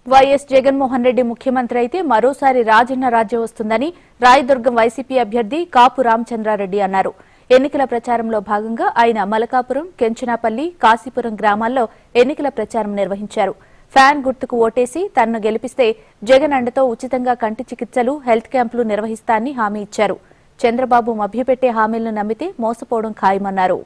YS Jaganmohan Reddy ముఖ్యమంత్రి అయితే మరోసారి రాజన్న రాజ్యం వస్తుందని రాయదుర్గం వైసీపీ అభ్యర్థి కాపు రామచంద్రారెడ్డి అన్నారు ఎన్నికల ప్రచారంలో భాగంగా ఆయన మలకాపురం కెంచనాపల్లి కాశీపురం గ్రామాల్లో ఎన్నికల ప్రచారం నిర్వహించారు ఫ్యాన్ గుర్తుకు ఓటేసి తనను గెలిపిస్తే జగన్ అండతో ఉచితంగా కంటి చికిత్సలు హెల్త్ క్యాంపులు నిర్వహిస్తానని హామీ ఇచ్చారు చంద్రబాబు మభ్యపెట్టే హామీలను నమ్మితే మోసపోవడం ఖాయమన్నారు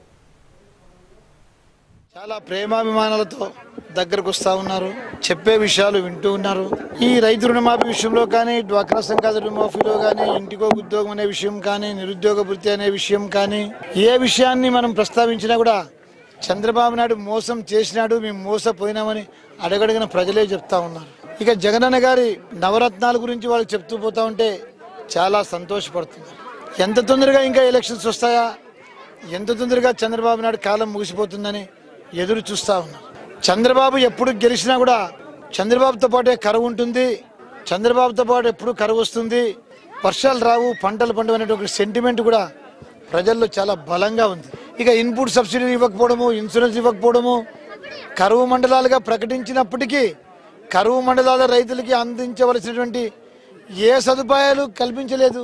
చాలా ప్రేమాభిమానాలతో దగ్గరకు వస్తూ ఉన్నారు చెప్పే విషయాలు వింటూ ఉన్నారు ఈ రైతు రుణమాఫీ విషయంలో కానీ డ్వాక్రా సంఘాల రుణమాఫీలో కానీ ఇంటికో ఉద్యోగం అనే విషయం కానీ నిరుద్యోగ వృత్తి అనే విషయం కానీ ఏ విషయాన్ని మనం ప్రస్తావించినా కూడా చంద్రబాబు నాయుడు మోసం చేసినాడు మేము మోసపోయినామని అడగడిగిన ప్రజలే చెప్తా ఉన్నారు ఇక జగనన్న గారి నవరత్నాల గురించి వాళ్ళు చెప్తూ పోతా ఉంటే చాలా సంతోషపడుతున్నారు ఎంత తొందరగా ఇంకా ఎలక్షన్స్ వస్తాయా ఎంత తొందరగా చంద్రబాబు నాయుడు కాలం ముగిసిపోతుందని ఎదురు చూస్తా ఉన్నారు చంద్రబాబు ఎప్పుడు గెలిచినా కూడా చంద్రబాబుతో పాటే కరువు ఉంటుంది చంద్రబాబుతో పాటు ఎప్పుడు కరువు వస్తుంది వర్షాలు రావు పంటలు పండు అనేటువంటి సెంటిమెంట్ కూడా ప్రజల్లో చాలా బలంగా ఉంది ఇక ఇన్పుట్ సబ్సిడీ ఇవ్వకపోవడము ఇన్సూరెన్స్ ఇవ్వకపోవడము కరువు మండలాలుగా ప్రకటించినప్పటికీ కరువు మండలాల రైతులకి అందించవలసినటువంటి ఏ సదుపాయాలు కల్పించలేదు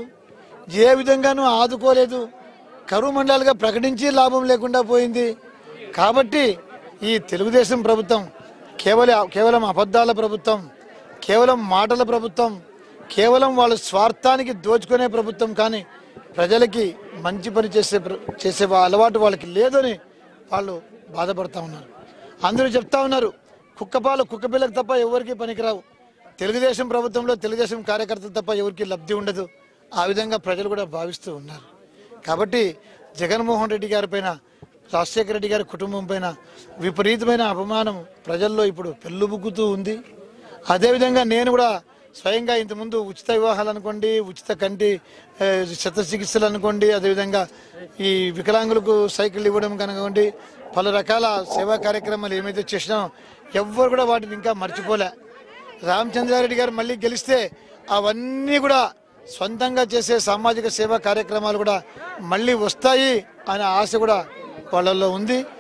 ఏ విధంగానూ ఆదుకోలేదు కరువు మండలాలుగా ప్రకటించి లాభం లేకుండా పోయింది కాబట్టి ఈ తెలుగుదేశం ప్రభుత్వం కేవలం కేవలం అబద్ధాల ప్రభుత్వం కేవలం మాటల ప్రభుత్వం కేవలం వాళ్ళ స్వార్థానికి దోచుకునే ప్రభుత్వం కానీ ప్రజలకి మంచి పని చేసే ప్ర- చేసే వా- అలవాటు వాళ్ళకి లేదని వాళ్ళు బాధపడతా ఉన్నారు అందరూ చెప్తా ఉన్నారు కుక్కపాలు కుక్క పిల్లకి తప్ప ఎవరికి పనికిరావు తెలుగుదేశం ప్రభుత్వంలో తెలుగుదేశం కార్యకర్తలు తప్ప ఎవరికి లబ్ధి ఉండదు ఆ విధంగా ప్రజలు కూడా భావిస్తూ ఉన్నారు కాబట్టి జగన్మోహన్ రెడ్డి గారి పైన రాజశేఖర రెడ్డి గారి కుటుంబం పైన విపరీతమైన అపమానం ప్రజల్లో ఇప్పుడు పెళ్ళుబుక్కుతూ ఉంది అదేవిధంగా నేను కూడా స్వయంగా ఇంతకుముందు ఉచిత వివాహాలు అనుకోండి ఉచిత కంటి ఆ, శస్త్రచికిత్సలు అనుకోండి అదేవిధంగా ఈ వికలాంగులకు సైకిల్ ఇవ్వడం కనుకోండి పలు రకాల సేవా కార్యక్రమాలు ఏమైతే చేసినా ఎవ్వరు కూడా వాటిని ఇంకా మర్చిపోలే రామచంద్రారెడ్డి గారు మళ్ళీ గెలిస్తే అవన్నీ కూడా సొంతంగా చేసే సామాజిక సేవా కార్యక్రమాలు కూడా మళ్ళీ వస్తాయి అనే ఆశ కూడా వాళ్ళల్లో ఉంది